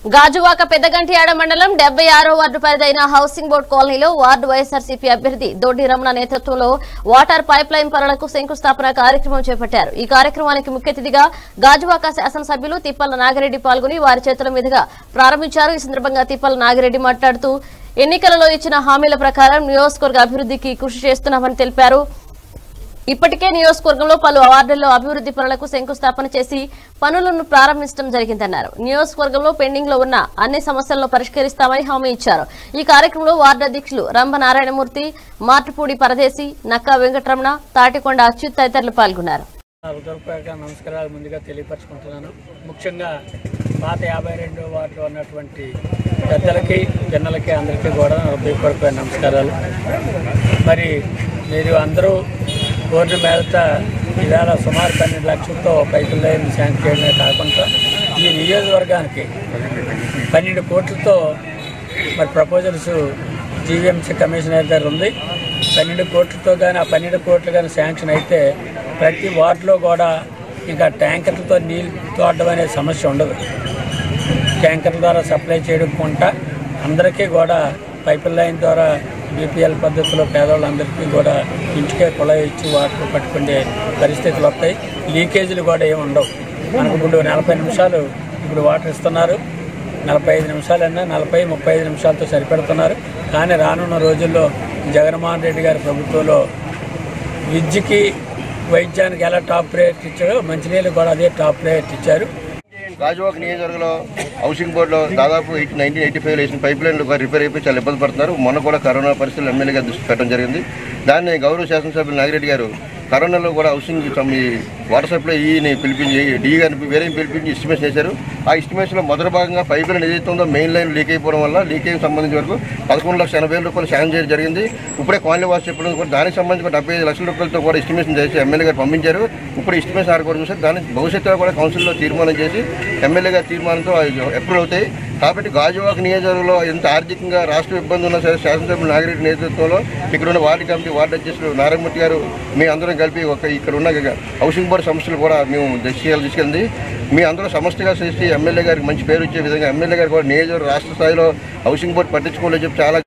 గాజువాక పెద్దగంటియాడ మండలం డెబ్బై ఆరో వార్డు పరిధైన హౌసింగ్ బోర్డు కాలనీలో వార్డు వైఎస్ఆర్సీపీ అభ్యర్థి దొడ్డి రమణ నేతృత్వంలో వాటర్ పైప్ లైన్ పనులకు శంకుస్థాపన కార్యక్రమం చేపట్టారు ఈ కార్యక్రమానికి ముఖ్య అతిథిగా గాజువాక శాసనసభ్యులు తిప్పల నాగిరెడ్డి పాల్గొని వారి చేతుల మీదుగా ప్రారంభించారు ఈ సందర్భంగా తిప్పల నాగిరెడ్డి మాట్లాడుతూ ఎన్నికలలో ఇచ్చిన హామీల ప్రకారం నియోజకవర్గ అభివృద్ధికి కృషి చేస్తున్నామని తెలిపారు ఇప్పటికే నియోజకవర్గంలో పలు వార్డుల్లో అభివృద్ధి పనులకు శంకుస్థాపన చేసి పనులను ప్రారంభించడం జరిగిందన్నారు నియోజకవర్గంలో పెండింగ్ లో ఉన్న అన్ని సమస్యలను పరిష్కరిస్తామని హామీ ఇచ్చారు ఈ కార్యక్రమంలో వార్డు అధ్యక్షులు రంభ నారాయణమూర్తి మార్టిపూడి పరదేశి నక్కా వెంకటరమణ తాటికొండ అచ్యుత్ తదితరులు పాల్గొన్నారు హృదయపూర్వక నమస్కారాలు ముందుగా తెలియపరచుకుంటున్నాను ముఖ్యంగా పాత యాభై రెండు వార్డులో ఉన్నటువంటి పెద్దలకి పిన్నలకి అందరికీ కూడా హృదయపూర్వక నమస్కారాలు మరి మీరు అందరూ కోరిన మేరత ఈవేళ సుమారు పన్నెండు లక్షలతో పైపుల లైన్ శాంక్షన్ చేయడమే కాకుండా ఈ నియోజకవర్గానికి పన్నెండు కోట్లతో మరి ప్రపోజల్స్ జీవీఎంసీ కమిషనర్ దగ్గర ఉంది పన్నెండు కోట్లతో కానీ ఆ పన్నెండు కోట్లు కానీ శాంక్షన్ అయితే ప్రతి వార్డులో కూడా ఇంకా ట్యాంకర్లతో నీళ్ళు తోడడం అనే సమస్య ఉండదు ట్యాంకర్ల ద్వారా సప్లై చేయడం కొంట అందరికీ కూడా పైపుల లైన్ ద్వారా బీపీఎల్ పద్ధతిలో పేదవాళ్ళందరికీ కూడా ఇంటికే కుళాయి ఇచ్చి వాటర్ పట్టుకునే పరిస్థితులు వస్తాయి లీకేజీలు కూడా ఏమి ఉండవు మనకు ఇప్పుడు నలభై నిమిషాలు ఇప్పుడు వాటర్ ఇస్తున్నారు నలభై ఐదు నిమిషాలన్నా నలభై ముప్పై ఐదు నిమిషాలతో సరిపెడుతున్నారు కానీ రానున్న రోజుల్లో జగన్మోహన్ రెడ్డి గారి ప్రభుత్వంలో విద్యకి వైద్యానికి ఎలా టాప్ ప్రయారిటీ ఇచ్చారో మంచినీళ్ళు కూడా అదే టాప్ ప్రయారిటీ ఇచ్చారు గాజువాక నియోజకవర్గంలో హౌసింగ్ బోర్డులో దాదాపు ఎయిటీ నైన్టీన్ ఎయిటీ ఫైవ్ వేసిన పైప్ లైన్లు రిపేర్ అయిపోయి చాలా ఇబ్బంది పడుతున్నారు మొన్న కూడా కరోనా పరిస్థితులు ఎమ్మెల్యేగా దృష్టి పెట్టడం జరిగింది దాన్ని గౌరవ శాసనసభ్యులు నాగిరెడ్డి గారు కరోనాలో కూడా హౌసింగ్ తమ ఈ వాటర్ సప్లై ఈని పిలిపించి డీ గారిని వేరే పిలిపించి ఎస్టిమేషన్ చేశారు ఆ ఎస్టిమేషన్లో మొదటి భాగంగా పైప్ లైన్ ఏదైతే ఉందో మెయిన్ లైన్ లీక్ అయిపోవడం వల్ల లీకేజ్ సంబంధించిన వరకు పదకొండు లక్షల ఎనభై వేల రూపాయలు శాంక్షన్ చేయడం జరిగింది ఇప్పుడే కాలనీ వాసు చెప్పడం కూడా దానికి సంబంధించి డెబ్బై ఐదు లక్షల రూపాయలతో కూడా ఎస్టిమేషన్ చేసి ఎమ్మెల్యే గారు పంపించారు ఇప్పుడు ఎస్టిమేషన్ ఆర్ కూడా చూసారు దాని భవిష్యత్తులో కూడా కౌన్సిల్లో తీర్మానం చేసి ఎమ్మెల్యే గారి తీర్మానంతో అప్రూవ్ అవుతాయి కాబట్టి గాజువాక నియోజకవర్గంలో ఎంత ఆర్థికంగా రాష్ట్ర ఇబ్బంది ఉన్నా సరే శాసనసభ్యులు నాగిరెడ్డి నేతృత్వంలో ఇక్కడ ఉన్న వార్డు కమిటీ వార్డు అధ్యక్షులు నారాయణమూర్తి గారు మీ అందరం కలిపి ఒక ఇక్కడ ఉన్న హౌసింగ్ బోర్డు సమస్యలు కూడా మేము దృష్టికి తీసుకెళ్ళింది మీ అందరూ సమస్యగా చేసి ఎమ్మెల్యే గారికి మంచి పేరు ఇచ్చే విధంగా ఎమ్మెల్యే గారు కూడా నియోజకవర్గ రాష్ట్ర స్థాయిలో హౌసింగ్ బోర్డు పట్టించుకోలేదు చెప్పి చాలా